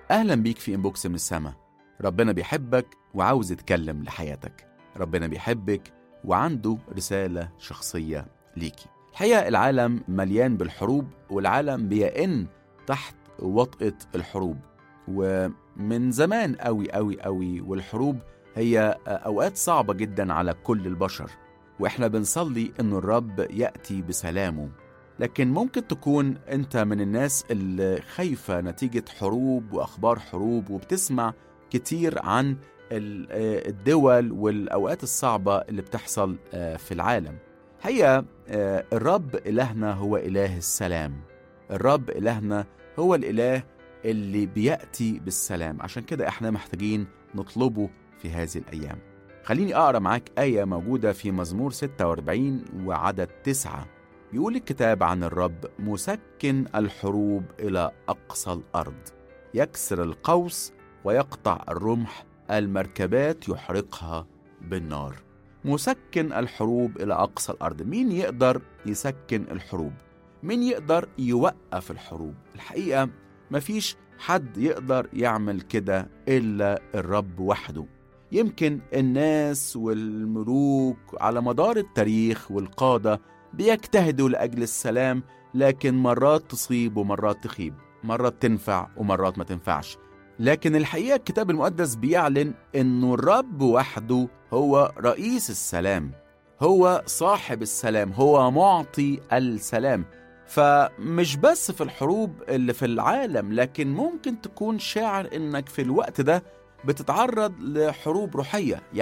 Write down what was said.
أهلا بيك في إنبوكس من السما ربنا بيحبك وعاوز يتكلم لحياتك ربنا بيحبك وعنده رسالة شخصية ليكي الحقيقة العالم مليان بالحروب والعالم بيئن تحت وطأة الحروب ومن زمان قوي قوي قوي والحروب هي أوقات صعبة جدا على كل البشر وإحنا بنصلي إن الرب يأتي بسلامه لكن ممكن تكون أنت من الناس اللي خايفة نتيجة حروب وأخبار حروب وبتسمع كتير عن الدول والأوقات الصعبة اللي بتحصل في العالم هي الرب إلهنا هو إله السلام الرب إلهنا هو الإله اللي بيأتي بالسلام عشان كده احنا محتاجين نطلبه في هذه الأيام خليني أقرأ معاك آية موجودة في مزمور 46 وعدد 9 بيقول الكتاب عن الرب مسكن الحروب إلى أقصى الأرض يكسر القوس ويقطع الرمح المركبات يحرقها بالنار مسكن الحروب إلى أقصى الأرض مين يقدر يسكن الحروب؟ مين يقدر يوقف الحروب؟ الحقيقة مفيش حد يقدر يعمل كده إلا الرب وحده يمكن الناس والملوك على مدار التاريخ والقادة بيجتهدوا لأجل السلام لكن مرات تصيب ومرات تخيب مرات تنفع ومرات ما تنفعش لكن الحقيقة الكتاب المقدس بيعلن أنه الرب وحده هو رئيس السلام هو صاحب السلام هو معطي السلام فمش بس في الحروب اللي في العالم لكن ممكن تكون شاعر انك في الوقت ده بتتعرض لحروب روحية